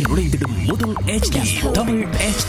உலகில் நுழைந்திடும் முதல் HD தமிழ் HD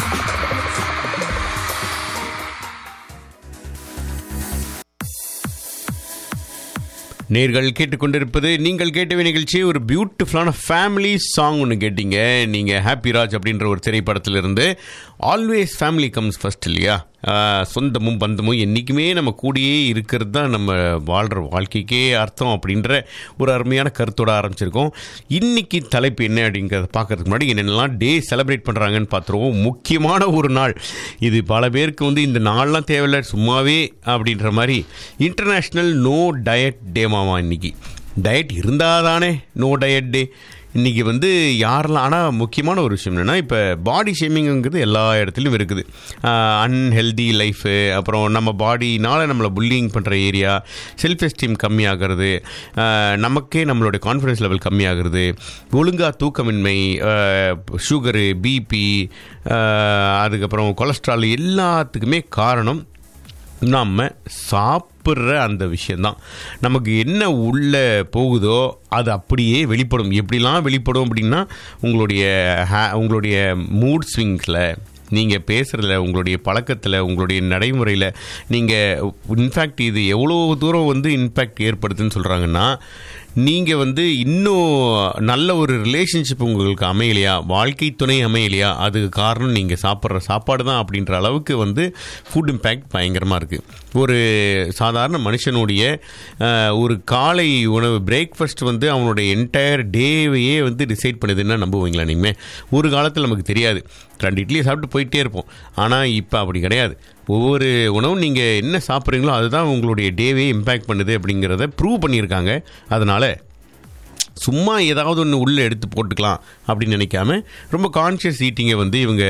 நேர்கள் கேட்டுக்கொண்டிருப்பது நீங்கள் கேட்டவே நிகழ்ச்சி ஒரு பியூட்டிஃபுல்லான ஃபேமிலி சாங் ஒன்று கேட்டீங்க நீங்கள் ஹாப்பி ராஜ் அப்படின்ற ஒரு திரைப்படத்திலிருந்து ஆல்வேஸ் ஃபேமிலி கம்ஸ் ஃபர்ஸ்ட் இல்லையா ஆஹ் சொந்தமும் பந்தமும் என்றைக்குமே நம்ம கூடயே இருக்கிறது தான் நம்ம வாழ்கிற வாழ்க்கைக்கே அர்த்தம் அப்படின்ற ஒரு அருமையான கருத்தோட ஆரம்பிச்சிருக்கோம் இன்னைக்கு தலைப்பு என்ன அப்படிங்கிறத பார்க்கறதுக்கு முன்னாடி என்னென்னலாம் டே செலிப்ரேட் பண்ணுறாங்கன்னு பார்த்துருவோம் முக்கியமான ஒரு நாள் இது பல பேருக்கு வந்து இந்த நாள்லாம் தேவையில்லை சும்மாவே அப்படின்ற மாதிரி இன்டர்நேஷ்னல் நோ டயட் டே மாமா இன்னைக்கு டயட் இருந்தால் தானே நோ டயட் டே இன்றைக்கி வந்து யாரெல்லாம் ஆனால் முக்கியமான ஒரு விஷயம் என்னென்னா இப்போ பாடி ஷேமிங்கிறது எல்லா இடத்துலையும் இருக்குது அன்ஹெல்தி லைஃபு அப்புறம் நம்ம பாடினால் நம்மளை புல்லிங் பண்ணுற ஏரியா செல்ஃப் எஸ்டீம் கம்மியாகிறது ஆஹ் நமக்கே நம்மளுடைய கான்ஃபிடன்ஸ் லெவல் கம்மியாகிறது ஒழுங்காக தூக்கமின்மை சுகரு பிபி அதுக்கப்புறம் கொலஸ்ட்ரால் எல்லாத்துக்குமே காரணம் நம்ம சாப்பிட்ற அந்த விஷயந்தான் நமக்கு என்ன உள்ளே போகுதோ அது அப்படியே வெளிப்படும் எப்படிலாம் வெளிப்படும் அப்படின்னா உங்களுடைய ஹே உங்களுடைய மூட் ஸ்விங்ஸில் நீங்கள் பேசுகிறதுல உங்களுடைய பழக்கத்தில் உங்களுடைய நடைமுறையில் நீங்கள் இன்ஃபேக்ட் இது எவ்வளோ தூரம் வந்து இம்பேக்ட் ஏற்படுத்துன்னு சொல்கிறாங்கன்னா நீங்கள் வந்து இன்னும் நல்ல ஒரு ரிலேஷன்ஷிப் உங்களுக்கு அமையலையா வாழ்க்கை துணை அமையலையா அதுக்கு காரணம் நீங்கள் சாப்பிட்ற சாப்பாடு தான் அப்படின்ற அளவுக்கு வந்து ஃபுட் இம்பேக்ட் பயங்கரமாக இருக்குது ஒரு சாதாரண மனுஷனுடைய அஹ், ஒரு காலை உணவு பிரேக்ஃபாஸ்ட் வந்து அவனுடைய என்டையர் டேவையே வந்து டிசைட் பண்ணுதுன்னா நம்புவீங்களா நீங்கள் ஒரு காலத்தில் நமக்கு தெரியாது ரெண்டு இட்லியை சாப்பிட்டு போயிட்டே இருப்போம் ஆனால் இப்போ அப்படி கிடையாது ஒவ்வொரு உணவும் நீங்கள் என்ன சாப்பிட்றீங்களோ அதுதான் உங்களுடைய டேவே இம்பேக்ட் பண்ணுது அப்படிங்கிறத ப்ரூவ் பண்ணியிருக்காங்க அதனால் சும்மா ஏதாவது ஒன்று உள்ளே எடுத்து போட்டுக்கலாம் அப்படின்னு நினைக்காம ரொம்ப கான்ஷியஸ் ஈட்டிங்கை வந்து இவங்க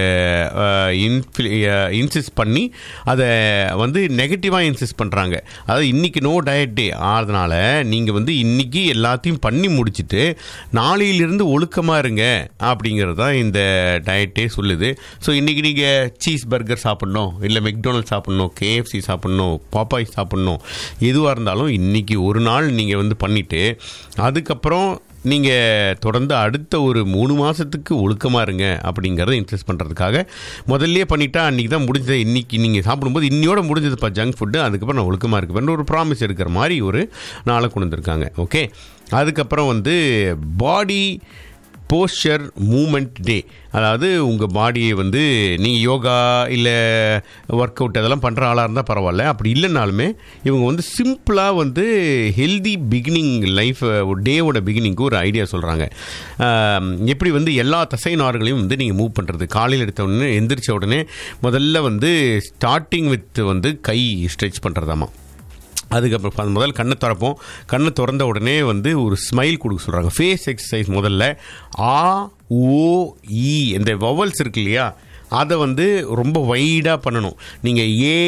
இன்சிஸ்ட் பண்ணி அதை வந்து நெகட்டிவாக இன்சிஸ்ட் பண்ணுறாங்க அதாவது இன்றைக்கி நோ டயட் டே அதனால் நீங்கள் வந்து இன்றைக்கி எல்லாத்தையும் பண்ணி முடிச்சுட்டு நாளையிலிருந்து ஒழுக்கமாக இருங்க அப்படிங்கிறது தான் இந்த டயட்டே சொல்லுது ஸோ இன்றைக்கி நீங்கள் சீஸ் பர்கர் சாப்பிட்ணும் இல்லை மெக்டொனல்ட் சாப்பிட்ணும் கேஎஃப்சி சாப்பிட்ணும் பாப்பாய் சாப்பிட்ணும் எதுவாக இருந்தாலும் இன்றைக்கி ஒரு நாள் நீங்கள் வந்து பண்ணிவிட்டு அதுக்கப்புறம் நீங்கள் தொடர்ந்து அடுத்த ஒரு மூணு மாதத்துக்கு ஒழுக்கமாக இருங்க அப்படிங்கிறத இன்ட்ரெஸ்ட் பண்ணுறதுக்காக முதல்லே பண்ணிட்டா அன்றைக்கி தான் முடிஞ்சது இன்றைக்கி நீங்கள் சாப்பிடும்போது இன்னையோட முடிஞ்சதுப்பா ஜங்க் ஃபுட்டு அதுக்கப்புறம் நான் ஒழுக்கமாக இருக்குவேன் ஒரு ப்ராமிஸ் எடுக்கிற மாதிரி ஒரு நாளை கொண்டு வந்திருக்காங்க ஓகே அதுக்கப்புறம் வந்து பாடி போஸ்டர் மூமெண்ட் டே அதாவது உங்கள் பாடியை வந்து நீங்கள் யோகா இல்லை ஒர்க் அவுட் அதெல்லாம் பண்ணுற ஆளாக இருந்தால் பரவாயில்ல அப்படி இல்லைனாலுமே இவங்க வந்து சிம்பிளாக வந்து ஹெல்தி பிகினிங் லைஃப் டேவோட பிகினிங்க்கு ஒரு ஐடியா சொல்கிறாங்க எப்படி வந்து எல்லா தசை நார்களையும் வந்து நீங்கள் மூவ் பண்ணுறது காலையில் எடுத்த உடனே எந்திரிச்ச உடனே முதல்ல வந்து ஸ்டார்டிங் வித் வந்து கை ஸ்ட்ரெச் பண்ணுறதாமா அதுக்கப்புறம் அது முதல்ல கண்ணை திறப்போம் கண்ணை திறந்த உடனே வந்து ஒரு ஸ்மைல் கொடுக்க சொல்கிறாங்க ஃபேஸ் எக்ஸசைஸ் முதல்ல ஆ ஓ இ இந்த வவல்ஸ் இருக்கு இல்லையா அதை வந்து ரொம்ப வைடாக பண்ணணும் நீங்கள்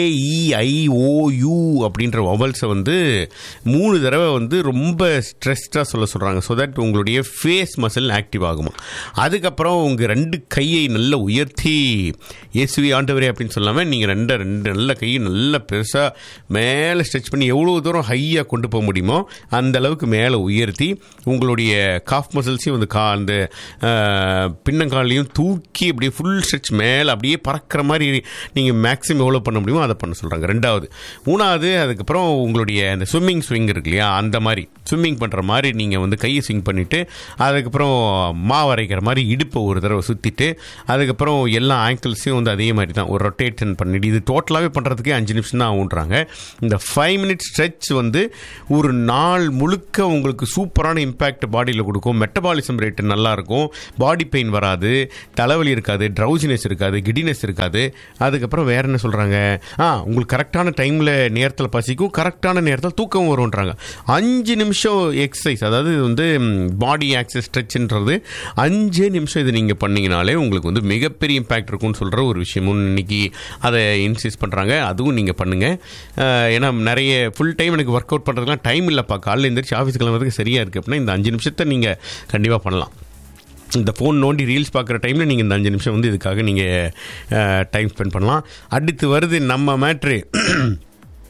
ஏஇஐஓயு அப்படின்ற வவல்ஸை வந்து மூணு தடவை வந்து ரொம்ப ஸ்ட்ரெஸ்டாக சொல்ல சொல்கிறாங்க ஸோ தட் உங்களுடைய ஃபேஸ் மசில் ஆக்டிவ் ஆகுமா அதுக்கப்புறம் உங்கள் ரெண்டு கையை நல்லா உயர்த்தி இயேசுவி ஆண்டவரே அப்படின்னு சொல்லாமல் நீங்கள் ரெண்டு ரெண்டு நல்ல கையை நல்லா பெருசாக மேலே ஸ்ட்ரெச் பண்ணி எவ்வளோ தூரம் ஹையாக கொண்டு போக முடியுமோ அந்த அளவுக்கு மேலே உயர்த்தி உங்களுடைய காஃப் மசில்ஸையும் வந்து கா அந்த அஹ், பின்னங்காலையும் தூக்கி அப்படியே ஃபுல் ஸ்ட்ரெச் மேலே அப்படியே பறக்கிற மாதிரி நீங்கள் மேக்ஸிமம் எவ்வளோ பண்ண முடியுமோ அதை பண்ண சொல்கிறாங்க ரெண்டாவது மூணாவது அதுக்கப்புறம் உங்களுடைய அந்த ஸ்விம்மிங் ஸ்விங் இருக்கு இல்லையா அந்த மாதிரி ஸ்விம்மிங் பண்ணுற மாதிரி நீங்கள் வந்து கையை ஸ்விங் பண்ணிவிட்டு அதுக்கப்புறம் மாவு அரைக்கிற மாதிரி இடுப்பை ஒரு தடவை சுற்றிட்டு அதுக்கப்புறம் எல்லா ஆங்கிள்ஸையும் வந்து அதே மாதிரி தான் ஒரு ரொட்டேஷன் பண்ணிட்டு இது டோட்டலாகவே பண்ணுறதுக்கே அஞ்சு நிமிஷம் தான் ஆகுன்றாங்க இந்த ஃபைவ் மினிட் ஸ்ட்ரெச் வந்து ஒரு நாள் முழுக்க உங்களுக்கு சூப்பரான இம்பேக்ட் பாடியில் கொடுக்கும் மெட்டபாலிசம் ரேட்டு நல்லாயிருக்கும் பாடி பெயின் வராது தலைவலி இருக்காது ட்ரௌசினஸ் இருக்காது கிடினஸ் இருக்காது அதுக்கப்புறம் வேற என்ன சொல்கிறாங்க ஆ உங்களுக்கு கரெக்டான டைமில் நேரத்தில் பசிக்கும் கரெக்டான நேரத்தில் தூக்கம் வரும்ன்றாங்க அஞ்சு நிமிஷம் எக்ஸசைஸ் அதாவது இது வந்து பாடி ஆக்சஸ் ஸ்ட்ரெச்ன்றது அஞ்சே நிமிஷம் இது நீங்கள் பண்ணீங்கனாலே உங்களுக்கு வந்து மிகப்பெரிய இம்பேக்ட் இருக்கும்னு சொல்கிற ஒரு விஷயமும் இன்னைக்கு அதை இன்சிஸ்ட் பண்ணுறாங்க அதுவும் நீங்கள் பண்ணுங்கள் அஹ், ஏன்னா நிறைய ஃபுல் டைம் எனக்கு ஒர்க் அவுட் பண்ணுறதுலாம் டைம் இல்லைப்பா காலையில் எந்திரிச்சு ஆஃபீஸ் கிளம்புறதுக்கு சரியாக இருக்குது அப்படின்னா இந்த அஞ்சு நிமிஷத்தை நீங்கள் கண்டிப்பாக பண்ணலாம் இந்த ஃபோன் நோண்டி ரீல்ஸ் பார்க்குற டைமில் நீங்கள் இந்த அஞ்சு நிமிஷம் வந்து இதுக்காக நீங்கள் டைம் ஸ்பெண்ட் பண்ணலாம் அடுத்து வருது நம்ம மேட்ரு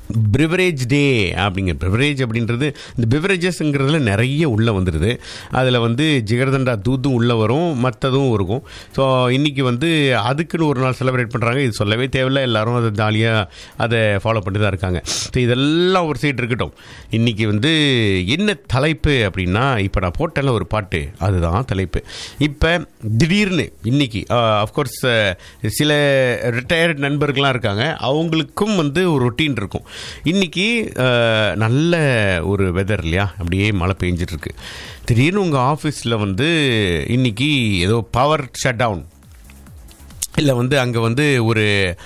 பிரிவரேஜ் டே அப்படிங்கிற பிரிவரேஜ் அப்படின்றது இந்த பிவரேஜஸ்ங்கிறதுல நிறைய உள்ளே வந்துடுது அதில் வந்து ஜிகர்தண்டா தூத்தும் உள்ளே வரும் மற்றதும் இருக்கும் ஸோ இன்றைக்கி வந்து அதுக்குன்னு ஒரு நாள் செலிப்ரேட் பண்ணுறாங்க இது சொல்லவே தேவையில்ல எல்லாரும் அதை ஜாலியாக அதை ஃபாலோ பண்ணிட்டு தான் இருக்காங்க ஸோ இதெல்லாம் ஒரு சைடு இருக்கட்டும் இன்றைக்கி வந்து என்ன தலைப்பு அப்படின்னா இப்போ நான் போட்டேன்ல ஒரு பாட்டு அதுதான் தலைப்பு இப்போ திடீர்னு இன்னைக்கு அஃப்கோர்ஸ் சில ரிட்டையர்ட் நண்பர்கள்லாம் இருக்காங்க அவங்களுக்கும் வந்து ஒரு ரொட்டீன் இருக்கும் இன்னைக்கு அஹ், நல்ல ஒரு வெதர் இல்லையா அப்படியே மழை பெஞ்சிட்டு இருக்கு திடீர்னு உங்கள் ஆஃபீஸில் வந்து இன்னைக்கு ஏதோ பவர் ஷட் டவுன் இல்லை வந்து அங்கே வந்து ஒரு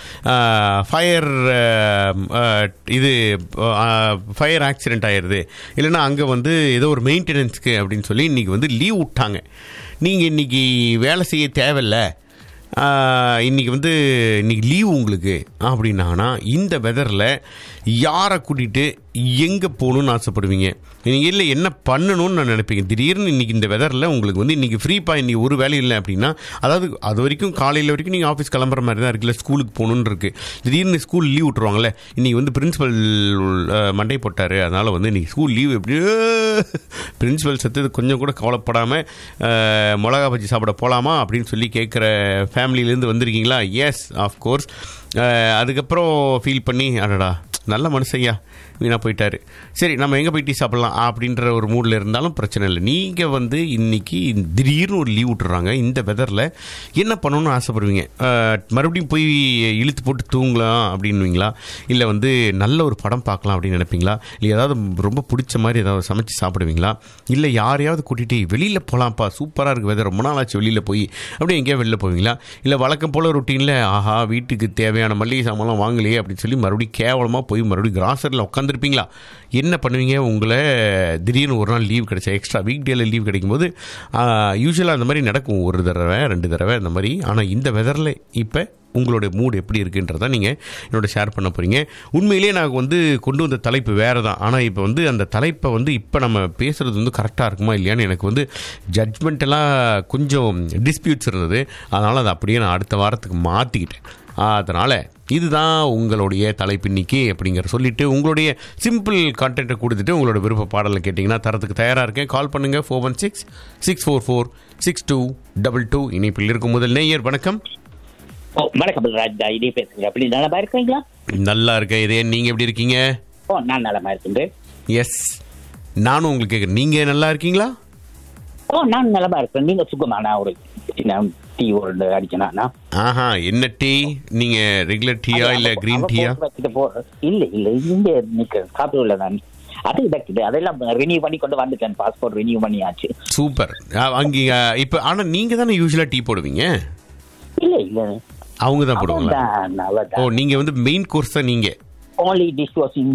ஃபயர் இது ஃபயர் ஆக்சிடென்ட் ஆயிடுது இல்லைன்னா அங்கே வந்து ஏதோ ஒரு மெயின்டெனன்ஸ்க்கு அப்படின்னு சொல்லி இன்றைக்கி வந்து லீவ் விட்டாங்க நீங்கள் இன்றைக்கி வேலை செய்ய தேவையில்ல இன்றைக்கி வந்து இன்றைக்கி லீவ் உங்களுக்கு அப்படின்னாங்கன்னா இந்த வெதரில் யாரை கூட்டிகிட்டு எங்கே போகணுன்னு ஆசைப்படுவீங்க நீங்கள் இல்லை என்ன பண்ணணும்னு நான் நினைப்பீங்க திடீர்னு இன்றைக்கி இந்த வெதரில் உங்களுக்கு வந்து இன்றைக்கி ஃப்ரீப்பா இன்றைக்கி ஒரு வேலை இல்லை அப்படின்னா அதாவது அது வரைக்கும் காலையில் வரைக்கும் நீங்கள் ஆஃபீஸ் கிளம்புற மாதிரி தான் இருக்குல்ல ஸ்கூலுக்கு போகணுன்னு இருக்குது திடீர்னு ஸ்கூல் லீவ் விட்ருவாங்கல்ல இன்றைக்கி வந்து பிரின்ஸிபல் மண்டை போட்டார் அதனால் வந்து இன்றைக்கி ஸ்கூல் லீவ் எப்படியோ பிரின்ஸிபல் சத்து கொஞ்சம் கூட கவலைப்படாமல் மிளகா பஜ்ஜி சாப்பிட போகலாமா அப்படின்னு சொல்லி கேட்குற ஃபேமிலியிலேருந்து வந்திருக்கீங்களா எஸ் ஆஃப்கோர்ஸ் அதுக்கப்புறம் ஃபீல் பண்ணி அடடா நல்ல மனுஷையா வீணாக போயிட்டாரு சரி நம்ம எங்கே போய் டீ சாப்பிட்லாம் அப்படின்ற ஒரு மூடில் இருந்தாலும் பிரச்சனை இல்லை நீங்கள் வந்து இன்னைக்கு திடீர்னு ஒரு லீவ் விட்டுறாங்க இந்த வெதரில் என்ன பண்ணணும்னு ஆசைப்படுவீங்க அஹ், மறுபடியும் போய் இழுத்து போட்டு தூங்கலாம் அப்படின்னுவீங்களா இல்லை வந்து நல்ல ஒரு படம் பார்க்கலாம் அப்படின்னு நினைப்பீங்களா இல்லை ஏதாவது ரொம்ப பிடிச்ச மாதிரி ஏதாவது சமைச்சு சாப்பிடுவீங்களா இல்லை யாரையாவது கூட்டிகிட்டு வெளியில் போகலாம்ப்பா சூப்பராக இருக்குது வெதர் ரொம்ப நாள் ஆச்சு வெளியில் போய் அப்படியே எங்கேயா வெளில போவீங்களா இல்லை வழக்கம் போல் ரொட்டீனில் ஆஹா வீட்டுக்கு தேவையான மல்லிகை சாமான்லாம் வாங்கலையே அப்படின்னு சொல்லி மறுபடியும் கேவலமாக போய் மறுபடியும் கிராசரியில் உட்காந்துருப்பீங்களா என்ன பண்ணுவீங்க உங்களை திடீர்னு ஒரு நாள் லீவ் கிடைச்சா எக்ஸ்ட்ரா வீக் டேல லீவ் கிடைக்கும்போது யூஸ்வலாக அந்த மாதிரி நடக்கும் ஒரு தடவை ரெண்டு தடவை அந்த மாதிரி ஆனால் இந்த வெதரில் இப்போ உங்களோட மூட் எப்படி இருக்குன்றதை நீங்கள் என்னோட ஷேர் பண்ண போகிறீங்க உண்மையிலேயே நான் வந்து கொண்டு வந்த தலைப்பு வேறு தான் ஆனால் இப்போ வந்து அந்த தலைப்பை வந்து இப்போ நம்ம பேசுகிறது வந்து கரெக்டாக இருக்குமா இல்லையான்னு எனக்கு வந்து ஜட்ஜ்மெண்ட் எல்லாம் கொஞ்சம் டிஸ்பியூட்ஸ் இருந்தது அதனால் அதை அப்படியே நான் அடுத்த வாரத்துக்கு மாற்றிக்கிட்டேன் அதனால் இதுதான் உங்களுடைய தலைப்பு இன்னைக்கு அப்படிங்கிற சொல்லிட்டு உங்களுடைய சிம்பிள் கான்டென்ட்டை கொடுத்துட்டு உங்களோட விருப்ப பாடலை கேட்டிங்கன்னா தரத்துக்கு தயாராக இருக்கேன் கால் பண்ணுங்கள் four one six six four four six two double two இணைப்பில் இருக்கும் முதல் நேயர் வணக்கம் ஓ வணக்கம் ராஜா இதே பேசுங்க அப்படி நலமா இருக்கீங்களா நல்லா இருக்கேன் இதே நீங்கள் எப்படி இருக்கீங்க ஓ நான் நலமா இருக்கின்றேன் எஸ் நானும் உங்களுக்கு கேட்குறேன் நீங்கள் நல்லா இருக்கீங்களா ஓ நான் நலமா இருக்கிறேன் நீங்க சுகமா நான் ஒரு நான் டீ ஒரு அடிச்சனா ஆஹா என்ன டீ நீங்கள் ரெகுலர் டீயா இல்லை க்ரீன் டீயா இல்ல இல்ல இங்க நிக்க காப்பி நான் அது இருக்குது அதெல்லாம் ரினியூ பண்ணி கொண்டு வந்துட்டேன் பாஸ்போர்ட் ரினியூ பண்ணியாச்சு சூப்பர் அங்கே இப்போ ஆனால் நீங்கள் தானே யூஸ்வலாக டீ போடுவீங்க இல்ல இல்ல அவங்க தான் போடுவாங்களா அவன்தான், ஓ அவன்தான். நீங்கள் வந்து மெயின் கோர்ஸ் தான் நீங்கள் only dishwashing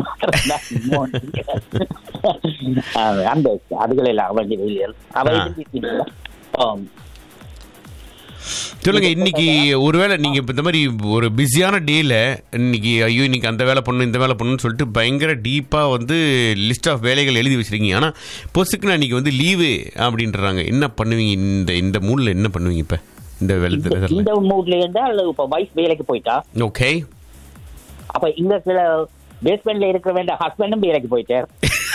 அந்த அதுகளெல்லாம் அவன் அவன் ஆம். சொல்லுங்க இன்னைக்கு ஒருவேளை நீங்க இப்ப இந்த மாதிரி ஒரு பிஸியான டேல இன்னைக்கு ஐயோ இன்னைக்கு அந்த வேலை பண்ணணும் இந்த வேலை பண்ணணும்னு சொல்லிட்டு பயங்கர டீப்பா வந்து லிஸ்ட் ஆஃப் வேலைகள் எழுதி வச்சிருக்கீங்க ஆனா பொசுக்குன்னு அன்னைக்கு வந்து லீவு அப்படின்றாங்க என்ன பண்ணுவீங்க இந்த இந்த மூணுல என்ன பண்ணுவீங்க இப்ப இந்த இந்த- வேலை இந்த மூட்ல இருந்தால் இப்ப வைஃப் வேலைக்கு போயிட்டா ஓகே அப்ப இங்க சில பேஸ்மெண்ட்ல இருக்கிற வேண்டிய ஹஸ்பண்டும் வேலைக்கு போயிட்டார்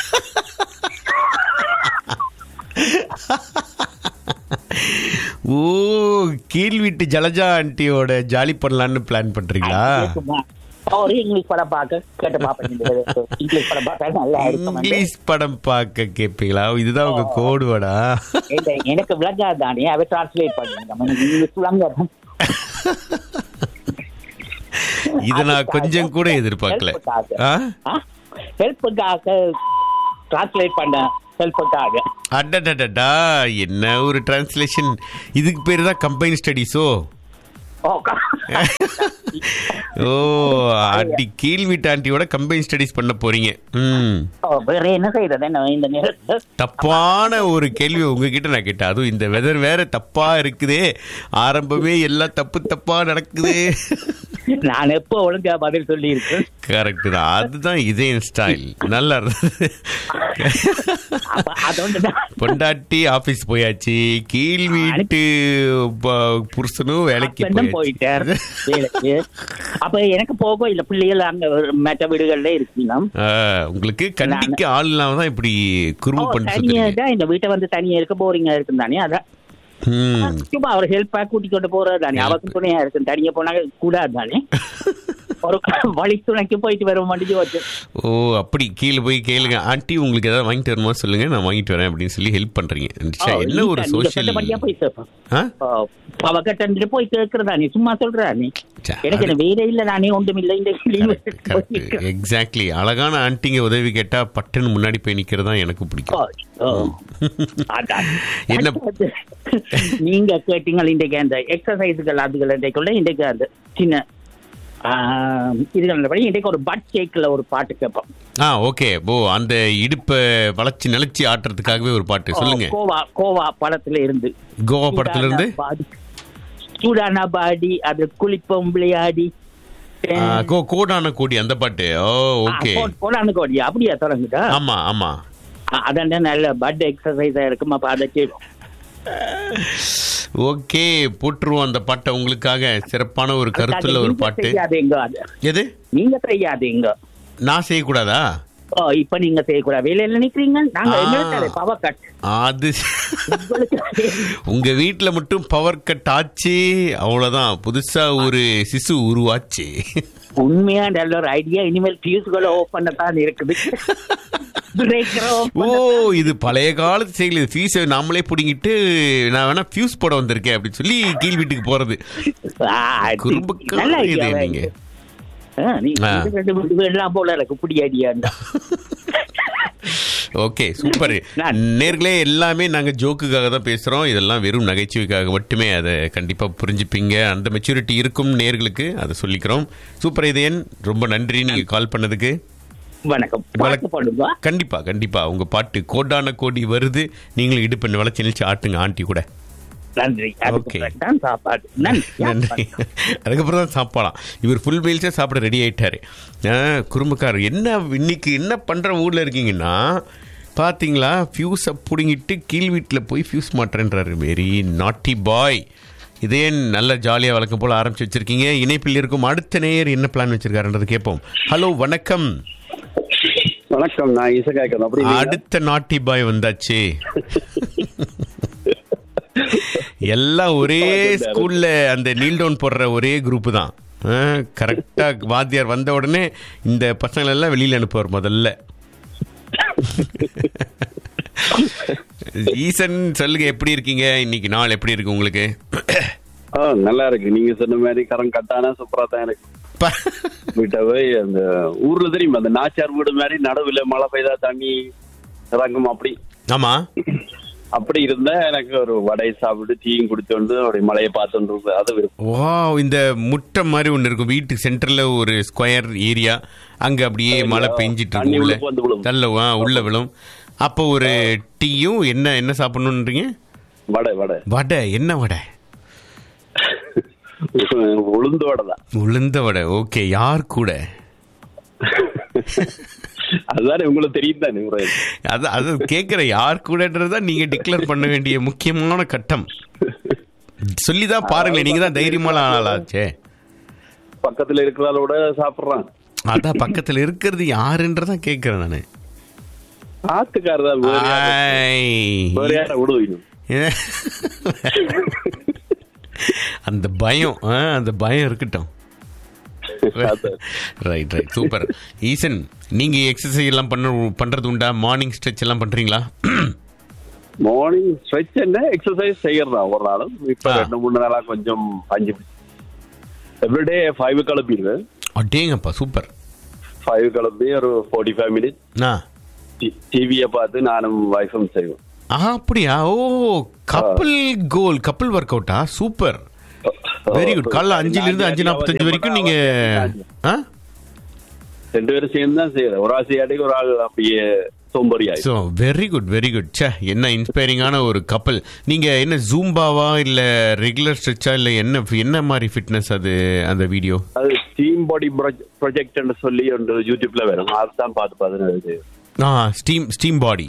ஓ கீழ் வீட்டு ஜலஜா ஆண்டியோட ஜாலி பண்ணலான்னு பிளான் பண்றீங்களா ஒரு இங்கிலீஷ் படம் பார்க்க கேட்டு பாப்பேன் இங்கிலீஷ் படம் பார்க்க நல்லா இருக்கும் இங்கிலீஷ் படம் பார்க்க கேட்பீங்களா இதுதான் உங்க கோடு வேடா இந்த- எனக்கு விளங்காது தானே அதை டிரான்ஸ்லேட் பண்ணுங்க எனக்கு இங்கிலீஷ் விளங்காது இதை நான் கொஞ்சம் கூட எதிர்பார்க்கல ஆ ஹெல்ப்புக்காக டிரான்ஸ்லேட் பண்ண ஹெல்ப்புக்காக அடடடடா என்ன ஒரு டிரான்ஸ்லேஷன் இதுக்கு பேர் தான் கம்பைன் ஸ்டடிஸோ ஓ ஓ அடி கீழ் வீட்டு ஆண்டியோட கம்பைன் ஸ்டடிஸ் பண்ண போறீங்க ம் ஓ, வேற என்ன செய்யறது என்ன இந்த நேரத்தில் தப்பான ஒரு கேள்வி உங்ககிட்ட நான் கேட்டேன் அதுவும் இந்த வெதர் வேற தப்பா இருக்குதே ஆரம்பமே எல்லாம் தப்பு தப்பா நடக்குது நான் எப்போ ஒழுங்கா பதில் சொல்லி இருக்கேன் கரெக்ட் தான் அதுதான் இதே ஸ்டைல் நல்லா இருந்தது அதோட பொண்டாட்டி ஆபீஸ் போயாச்சு கீழ் வீட்டு ப- புருஷனும் வேலைக்கு Husband-உம் போயாச்சு போயிட்டார். வேலைக்கு அப்ப எனக்கு போக இல்ல பிள்ளைகள் அங்க மற்ற வீடுகள்ல இருக்குங்க ஆ, உங்களுக்கு கண்டிக்க ஆள் இல்லாம தான் இப்படி குறும்பு பண்ணி தனியா சுத்துறீங்க தான் இந்த வீட்டை வந்து தனியா இருக்க போரிங்கா இருக்கும் தானே அதான் ம். சும்மா அவர் ஹெல்ப்பா கூட்டி கொண்டு போறது தானே அவருக்கு துணையா இருக்கு தனியா போனா கூடாது தானே ஒரு வழி துணைக்கு போயிட்டு வர மாட்டேங்குது வச்சு ஓ அப்படி கீழே போய் கேளுங்க ஆண்டி உங்களுக்கு ஏதாவது வாங்கிட்டு வரணுமா சொல்லுங்க நான் வாங்கிட்டு வரேன் அப்படின்னு சொல்லி ஹெல்ப் பண்றீங்க ச்சே, என்ன ஒரு சோஷியல் போய் கேட்போம் அவகிட்ட போய் கேட்கறதா நீ சும்மா சொல்றா நீ ச்சே, எனக்கு என்ன வேற இல்ல நானே ஒன்றும் இல்லை இந்த leave கரெக்ட் எக்ஸாக்ட்லி அழகான ஆண்டிங்க உதவி கேட்டா பட்டுன்னு முன்னாடி போய் நிக்கிறதா எனக்கு பிடிக்கும் ஓ, அதான். என்ன- நீங்க கேட்டீங்க இன்றைக்கு அந்த எக்ஸசைஸ்கள் அதுகள் இன்றைக்குள்ள இன்றைக்கு அந்த சின்ன ஆஹ், இதுகள் படி இன்றைக்கு ஒரு பட் கேக்ல ஒரு பாட்டு கேட்போம் ஆ ஓகே ஓ அந்த இடுப்பை வளைச்சு நிலைச்சி ஆட்டுறதுக்காகவே ஒரு பாட்டு சொல்லுங்க கோவா கோவா படத்துல இருந்து கோவா படத்துல இருந்து சூடான பாடி சூடான பாடி அது குளிப்போம் விளையாடி ஆ, கோ கோடான கோடி அந்த பாட்டு ஓ ஓகே கோடான கோடி அப்படியா தொடங்குதா ஆமா ஆமா அதான் நல்ல பட் எக்ஸசைஸா இருக்கும் அப்ப அதை கேட்கும் ஓகே போட்டுருவோம் அந்த பாட்டை உங்களுக்காக சிறப்பான ஒரு கருத்துள்ள ஒரு நீங்க பாட்டு செய்யாதீங்க அது எது நீங்க செய்யாதீங்க நான் செய்யக்கூடாதா ஓ இப்ப நீங்க செய்யக்கூடாது வேலையில நிக்கிறீங்க நாங்க ஆ. எங்களுக்கு பவர் கட் அது உங்களுக்கு உங்க வீட்ல மட்டும் பவர் கட் ஆச்சு அவ்வளவுதான் புதுசா ஒரு சிசு உருவாச்சு உண்மையா நல்ல ஒரு ஐடியா இனிமேல் பியூஸ்களை ஓப்பன் தான் இருக்குது Breaker open ஓ இது பழைய காலத்து செயல் இது ஃபீஸை நாமளே பிடிங்கிட்டு நான் வேணா ஃபியூஸ் போட வந்திருக்கேன் அப்படின்னு சொல்லி கீழ் வீட்டுக்கு போறது ஆ, அது குறும்புக்கார நல்ல இது idea நீங்க. ஆ, நீ ஆ. இது ரெண்டு மூணு பேர்லாம் போல எனக்கு புடி ஐடியா ஓகே சூப்பர் நான்- நேர்களே எல்லாமே நாங்க ஜோக்குக்காக தான் பேசுறோம் இதெல்லாம் வெறும் நகைச்சுவைக்காக மட்டுமே அதை கண்டிப்பா புரிஞ்சுப்பீங்க அந்த மெச்சூரிட்டி இருக்கும் நேர்களுக்கு அதை சொல்லிக்கிறோம் சூப்பர் இதயன் ரொம்ப நன்றி நீங்க கால் பண்ணதுக்கு வணக்கம் வணக்கம். பாட்டு பாடுங்க கண்டிப்பா கண்டிப்பா உங்க பாட்டு கோடான கோடி வருது நீங்களும் இடுப்பு வளைச்சு நினைச்சு ஆட்டுங்க ஆண்டி கூட நன்றி அதுக்கு Okay. பிறகு தான் சாப்பாடு நன்றி நன்றி அதுக்கப்புறம் தான் சாப்பிடலாம் இவர் ஃபுல் மீல்ஸே சாப்பிட ரெடி ஆயிட்டாரு ஆ, குறும்புக்காரர் என்ன இன்னைக்கு என்ன பண்ற ஊர்ல இருக்கீங்கன்னா பாத்தீங்களா ஃபியூஸை பிடுங்கிட்டு கீழ் வீட்டில் போய் ஃபியூஸ் மாட்டுறேன்றாரு வெரி நாட்டி பாய் இதே நல்ல ஜாலியாக வழக்கம் போல் ஆரம்பிச்சு வச்சிருக்கீங்க இணைப்பில் இருக்கும் அடுத்த நேயர் என்ன பிளான் வச்சிருக்காருன்றது கேட்போம் ஹலோ வணக்கம் வணக்கம் நான் இசகாய்க்கன் அப்படி இல்லையா? அடுத்த நாட்டி பாய் வந்தாச்சு எல்லாம் ஒரே ஸ்கூல்ல அந்த நீல் டவுன் போடுற ஒரே குரூப் தான் கரெக்டா வாத்தியார் வந்த உடனே இந்த பசங்களை எல்லாம் வெளியில அனுப்புவார் முதல்ல ஈசன் சொல்லுங்க எப்படி இருக்கீங்க இன்னைக்கு நாள் எப்படி இருக்கு உங்களுக்கு ஆ, நல்லா இருக்கு நீங்க சொன்ன மாதிரி கரம் கட்டானா சூப்பரா தான் இருக்கு ப- வீட்டை போய் அந்த ஊர்ல தெரியுமா அந்த நாச்சார் வீடு மாதிரி நடுவுல மழை பெய்தா தண்ணி இறங்கும் அப்படி ஆமா அப்படி இருந்தா எனக்கு ஒரு வடை சாப்பிட்டு டீயும் குடிச்சோண்டு அப்படி மழையை பார்த்துட்டு அது விருப்பம் வா இந்த முட்டை மாதிரி ஒன்று இருக்கும் வீட்டு சென்டர்ல ஒரு ஸ்கொயர் ஏரியா அங்க அப்படியே மழை பெஞ்சிட்டு தண்ணி இருக்கும் உள்ள உள்ள வந்து விழும். தள்ள ஆ, உள்ள விழும் அப்போ ஒரு டீயும் என்ன என்ன சாப்பிடணுன்றீங்க வடை வடை வடை என்ன வடை உளுந்து வடை தான் உளுந்த வடை ஓகே யார் கூட அதுதானே உங்களுக்கு தெரியும் தானே ஒரு அது அது கேட்குற யார் கூடன்றதா நீங்க டிக்ளேர் பண்ண வேண்டிய முக்கியமான கட்டம் சொல்லிதான் பாருங்களேன் நீங்க தான் தைரியமான ஆளாச்சே பக்கத்துல இருக்கிறாரோட சாப்பிடுறான் அதான் பக்கத்துல இருக்கிறது யாருன்றதா கேட்கிறேன் நானு ஆத்துக்காரர் தான் வேற யாரை- ஆய். வேற யாரை விடுவீங்க அந்த பயம் ஆ, அந்த பயம் இருக்கட்டும் அதான். ரைட் ரைட் சூப்பர் ஈசன் நீங்க எக்ஸசைஸ் எல்லாம் பண்ண பண்றது உண்டா மார்னிங் ஸ்ட்ரெச் எல்லாம் பண்றீங்களா மார்னிங் ஸ்ட்ரெச் என்ன எக்ஸசைஸ் செய்யறதா ஒரு நாளும் இப்ப ஆ. ரெண்டு மூணு நாளா கொஞ்சம் பஞ்சு எவ்ரிடே ஃபைவ் கிளம்பிடுவேன் அடேங்கப்பா சூப்பர் ஃபைவ் கிளம்பி ஒரு ஃபார்ட்டி ஃபைவ் மினிட்ஸ் ஆ டிவியை பார்த்து நானும் வைஃபும் செய்வோம் ஆ, அப்படியா ஓ கப்பல் கோல் கப்பல் ஒர்க் அவுட்டா சூப்பர் வெரி குட் காலைல அஞ்சுல இருந்து அஞ்சு நாற்பத்தஞ்சு வரைக்கும் நீங்க ஆ ரெண்டு பேரும் சேர்ந்து தான் செய்யறேன் ஒரு ஆள் செய்யாட்டிக்கு ஒரு ஆள் அப்படியே சோம்பறி ஆயிடும் so very good very good ச்சே என்ன இன்ஸ்பைரிங்கான ஒரு கப்பல் நீங்க என்ன ஜூம்பாவா இல்ல ரெகுலர் ஸ்ட்ரெச்சா இல்ல என்ன என்ன மாதிரி ஃபிட்னஸ் அது அந்த வீடியோ அது டீம் பாடி ப்ரொஜெக்ட் சொல்லி ஒன்று யூடியூப்ல வரும் அதுதான் பார்த்து பார்த்து ஆ steam steam body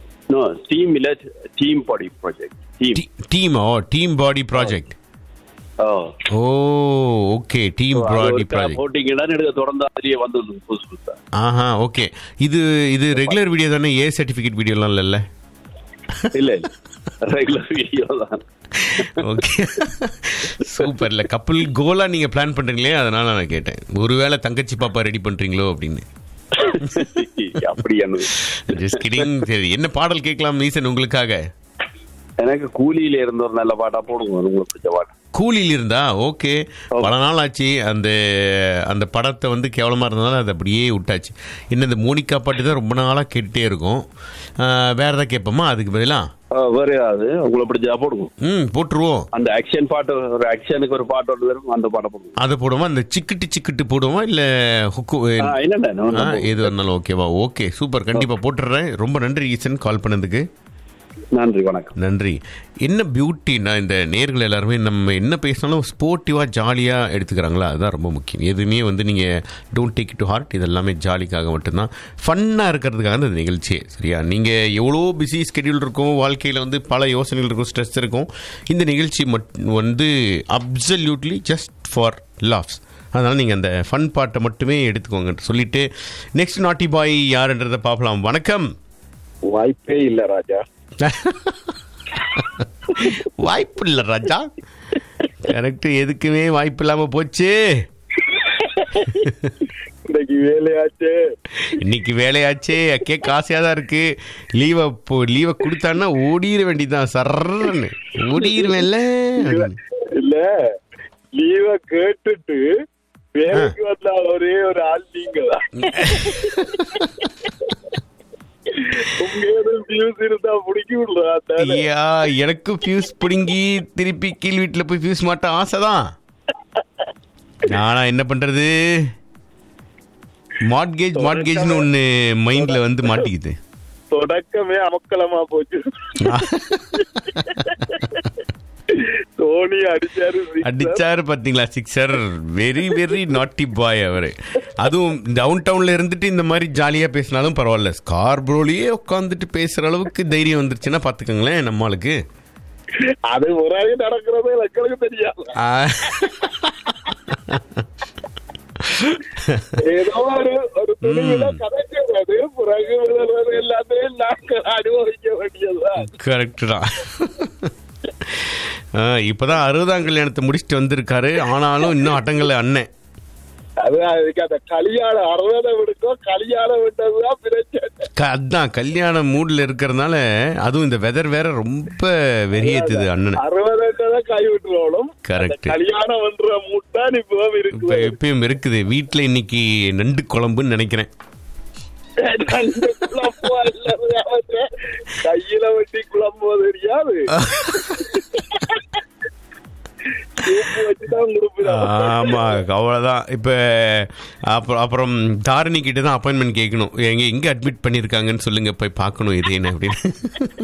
no team இல்ல team body project team team oh team body project oh oh okay team அது ப்ராடி ஒருக்கா ப்ராஜெக்ட் போட்டீங்கன்னா எனக்கு தொடர்ந்து அதுலயே வந்தது புதுசு புதுசா ஆஹா ஓகே இது இது ரெகுலர் வீடியோ தானே ஏ சர்டிஃபிகேட் வீடியோலாம் இல்லைல்ல இல்ல இல்ல ரெகுலர் வீடியோ தான் ஓகே சூப்பர் இல்லை கப்பல் கோலா நீங்க பிளான் பண்றீங்களே அதனால நான் கேட்டேன் ஒருவேளை தங்கச்சி பாப்பா ரெடி பண்றீங்களோ அப்படின்னு அப்படி என்னது ஜஸ்ட் கிடிங் சரி என்ன பாடல் கேட்கலாம் ஈசன் உங்களுக்காக எனக்கு கூலியில இருந்த ஒரு நல்ல பாட்டா போடுங்க உங்களுக்கு பிடிச்ச பாட்டு கூலியில் இருந்தா ஓகே பல நாள் ஆச்சு அந்த அந்த படத்தை வந்து கேவலமாக இருந்ததால அதை அப்படியே விட்டாச்சு இன்னும் இந்த மோனிகா பாட்டு தான் ரொம்ப நாளாக கேட்டுட்டே இருக்கும் ஆஹ், வேற ஏதாவது கேட்போமா அதுக்கு பதிலாக ஆ, வேற அது உங்களுக்கு பிடிச்சா போடுங்க ம் போட்டுருவோம் அந்த ஆக்ஷன் பாட்டு ஒரு ஆக்ஷனுக்கு ஒரு பாட்டு ஒன்று இருக்கும் அந்த பாட்டை போடுங்க அதை போடுவோமா இந்த சிக்கிட்டு சிக்கிட்டு போடுவோமா இல்லை ஹுக்கு ஆ, இல்ல ஆ, எது வந்தாலும் ஓகேவா ஓகே சூப்பர் கண்டிப்பாக போட்டுடுறேன் ரொம்ப நன்றி ஈசன் கால் பண்ணதுக்கு நன்றி வணக்கம் நன்றி என்ன பியூட்டின்னா இந்த நேர்கள் எல்லாருமே நம்ம என்ன பேசினாலும் ஸ்போர்ட்டிவாக ஜாலியாக எடுத்துக்கிறாங்களா அதுதான் ரொம்ப முக்கியம் எதுவுமே வந்து நீங்கள் டோன்ட் டேக் டு ஹார்ட் இது எல்லாமே ஜாலிக்காக மட்டும்தான் ஃபன்னாக இருக்கிறதுக்காக இந்த நிகழ்ச்சியே சரியா நீங்கள் எவ்வளோ பிஸி ஸ்கெடியூல் இருக்கும் வாழ்க்கையில் வந்து பல யோசனைகள் இருக்கும் ஸ்ட்ரெஸ் இருக்கும் இந்த நிகழ்ச்சி மட் வந்து அப்சல்யூட்லி ஜஸ்ட் ஃபார் லாஃப்ஸ் அதனால் நீங்கள் அந்த ஃபன் பாட்டை மட்டுமே எடுத்துக்கோங்க சொல்லிட்டு நெக்ஸ்ட் நாட்டி பாய் யாருன்றதை பார்க்கலாம் வணக்கம் வாய்ப்பே இல்ல ராஜா வாய்ப்பு இல்லை ராஜா கரெக்ட் எதுக்குமே வாய்ப்பு இல்லாம போச்சு இன்னைக்கு வேலையாச்சு இன்னைக்கு வேலையாச்சே கேட்க ஆசையா தான் இருக்கு லீவை போ லீவை கொடுத்தான்னா ஓடிட வேண்டியதுதான் சர்றன்னு ஓடிடுவேன்ல இல்ல லீவ கேட்டுட்டு வேலைக்கு வந்த ஒரே ஒரு ஆள் நீங்க தான் உங்க எதுவும் views இருந்தா பிடிக்க விடுறா ஐயா எனக்கு ஃபியூஸ் பிடுங்கி திருப்பி கீழ் வீட்டில் போய் ஃபியூஸ் மாட்ட ஆசைதான் நானா என்ன பண்றது மாட்கேஜ் மாட்கேஜ்னு ஒன்று மைண்ட்ல வந்து மாட்டிக்குது தொடக்கமே அமக்கலமா போச்சு தோனி அடிச்சாரு sixer. அடிச்சாரு பாத்தீங்களா சிக்ஸர் வெரி வெரி நாட்டி பாய் அவரு அதுவும் டவுன் டவுன்ல இருந்துட்டு இந்த மாதிரி ஜாலியா பேசினாலும் பரவாயில்ல ஸ்கார்ப்ரோலயே உட்காந்துட்டு பேசுற அளவுக்கு தைரியம் வந்துருச்சுன்னா பாத்துக்கோங்களேன் நம்மளுக்கு அது முறையே நடக்கிறது மக்களுக்கு தெரியாது ஆ, ஏதோ ஒரு ஒரு துணியில கதைக்கிறது பிறகு விழுறது எல்லாத்தையும் நாங்கள் அனுபவிக்க வேண்டியதுதான் கரெக்ட் தான் ஆ, இப்பதான் அறுபதாம் கல்யாணத்தை முடிச்சுட்டு வந்திருக்காரு ஆனாலும் இன்னும் அட்டங்கல்ல அண்ணன் அது அதுக்கு அந்த கல்யாணம் அறுபதை விடுக்கும் கல்யாணம் விட்டதுதான் பிரச்சனை க- அதான் கல்யாண மூட்ல இருக்கிறதுனால அதுவும் இந்த வெதர் வேற ரொம்ப வெறியேத்துது அண்ணனை அறுபதுன்றதை கை விட்டுறோம் Correct. கல்யாணம் பண்ற மூட்டான் இப்ப இப்ப இருக்குது எப்பயும் இருக்குது வீட்டுல இன்னைக்கு நண்டு குழம்புன்னு நினைக்கிறேன் நண்டு குழம்பு அல்லது அவற்றை கையில வெட்டி குழம்பு தெரியாது சூப்பு வச்சுதான் கொடுப்பிடான் ஆமா அவ்வளவுதான் இப்ப அப்புறம் அப்புறம் தாரணி கிட்ட தான் அப்பாயின்மெண்ட் கேட்கணும் எங்க எங்க அட்மிட் பண்ணிருக்காங்கன்னு சொல்லுங்க போய் பார்க்கணும் இது என்ன அப்படின்னு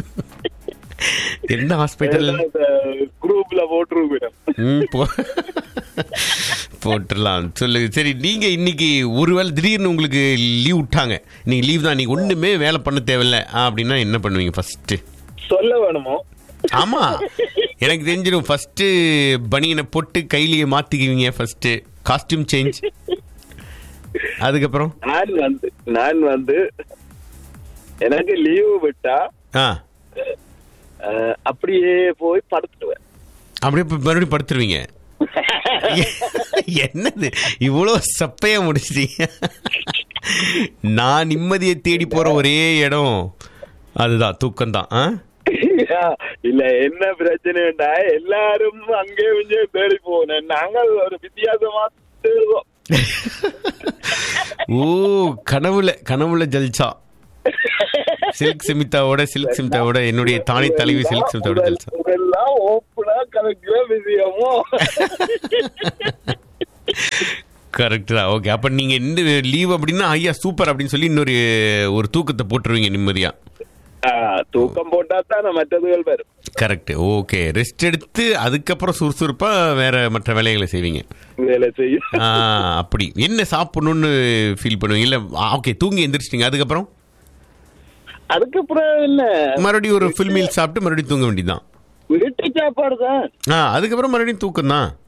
எந்த ஹாஸ்பிட்டல் குரூப்ல போட்டுருவேன் ம், போ- போட்டுடலாம் சொல்லுங்க சரி நீங்க இன்னைக்கு ஒருவேளை திடீர்னு உங்களுக்கு லீவ் விட்டாங்க நீங்க லீவ் தான் நீங்க ஒண்ணுமே வேலை பண்ண தேவையில்ல அப்படின்னா என்ன பண்ணுவீங்க ஃபர்ஸ்ட் சொல்ல வேணுமோ ஆமா எனக்கு தெரிஞ்சிடும் ஃபர்ஸ்ட் பனியனை போட்டு கையிலேயே மாத்திக்குவீங்க ஃபர்ஸ்ட் காஸ்டியூம் சேஞ்ச் அதுக்கப்புறம் நான் வந்து நான் வந்து எனக்கு லீவு விட்டா ஆ அஹ், அப்படியே போய் படுத்துடுவேன் அப்படியே இப்ப மறுபடியும் படுத்துருவீங்க என்னது இவ்வளோ சப்பையா முடிச்சிட்டீங்க நான் நிம்மதியை தேடி போற ஒரே இடம் அதுதான் தூக்கம் தான் ஆ இல்ல என்ன பிரச்சனைடா எல்லாரும் அங்கே இங்கே தேடி போனேன் நாங்கள் ஒரு வித்தியாசமா தேடுவோம் ஓ கனவுல கனவுல ஜல்சா சில்க் சிமிதாவோட சில்க் சிமிதாவோட என்னுடைய தானி தலைவி சில்க் சிமிதாவோட ஜல்சா இதெல்லாம் ஓப்பனா கலக்கிற விஷயமோ கரெக்ட் தான் ஓகே அப்ப நீங்க இந்த லீவ் அப்படின்னா ஐயா சூப்பர் அப்படின்னு சொல்லி இன்னொரு ஒரு தூக்கத்தை போட்டுருவீங்க நிம்மதியா ஆஹ், தூக்கம் போட்டா தான் மற்றதுகள் வரும் கரெக்ட் ஓகே ரெஸ்ட் எடுத்து அதுக்கப்புறம் சுறுசுறுப்பா வேற மற்ற வேலைகளை செய்வீங்க வேலை செய்யும் ஆ, அப்படி என்ன சாப்பிடணும்னு ஃபீல் பண்ணுவீங்க இல்ல ஓகே தூங்கி எந்திரிச்சிட்டீங்க அதுக்கப்புறம் அதுக்கப்புறம் என்ன மறுபடியும் ஒரு ஃபுல் மீல் சாப்பிட்டு மறுபடியும் தூங்க வேண்டியதுதான் வீட்டு சாப்பாடு தான் ஆ அதுக்கப்புறம் மறுபடியும் தூக்கம் தான்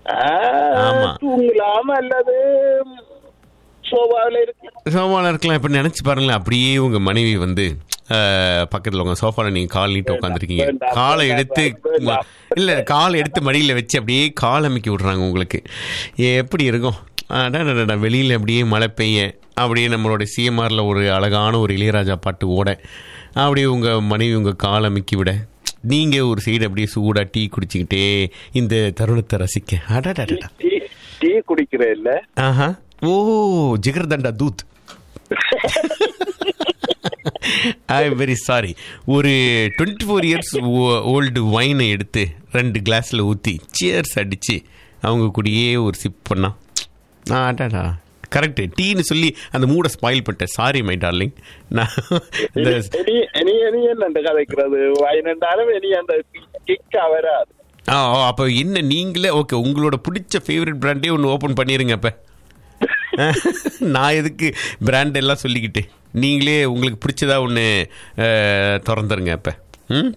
ஆமா. தூங்கலாம் அல்லது சோபாவில் இருக்கு சோஃபாவில் இருக்கலாம் இப்போ நினச்சி பாருங்களேன் அப்படியே உங்கள் மனைவி வந்து அஹ், பக்கத்தில் உங்கள் சோஃபாவில் நீங்கள் கால் நீட்டு உட்காந்துருக்கீங்க வேண்டாம், காலை வேண்டாம், எடுத்து வேண்டாம். இல்லை காலை எடுத்து மடியில் வச்சு அப்படியே கால் அமைக்கி விட்றாங்க உங்களுக்கு எப்படி இருக்கும் அடடடடா வெளியில் அப்படியே மழை பெய்ய அப்படியே நம்மளோட சிஎம்ஆரில் ஒரு அழகான ஒரு இளையராஜா பாட்டு ஓட அப்படியே உங்கள் மனைவி உங்கள் கால் அமைக்கி விட நீங்கள் ஒரு சைடு அப்படியே சூடாக டீ குடிச்சிக்கிட்டே இந்த தருணத்தை ரசிக்க அடடடடா டீ டீ குடிக்கிற இல்ல ஆஹா ஓ ஜிகர்தண்டா தூத் ஐ எம் வெரி சாரி ஒரு டுவெண்ட்டி ஃபோர் இயர்ஸ் ஓல்டு வைனை எடுத்து ரெண்டு கிளாஸில் ஊற்றி சியர்ஸ் அடித்து அவங்க கூடயே ஒரு சிப் பண்ணா ஆடாடா கரெக்டு டீன்னு சொல்லி அந்த மூடை ஸ்பாயில் பண்ணிட்டேன் சாரி மை டார்லிங் நான் இந்த இனி இனி இனி என்ன கதைக்கிறது வயனண்டாலும் இனி அந்த கிக்கா வராது ஆ அப்போ என்ன நீங்களே ஓகே உங்களோட பிடிச்ச ஃபேவரட் பிராண்டே ஒன்று ஓப்பன் பண்ணிடுங்க அப்போ நான் எதுக்கு பிராண்ட் எல்லாம் சொல்லிக்கிட்டு நீங்களே உங்களுக்கு பிடிச்சதா ஒன்று திறந்துருங்க அப்போ ம்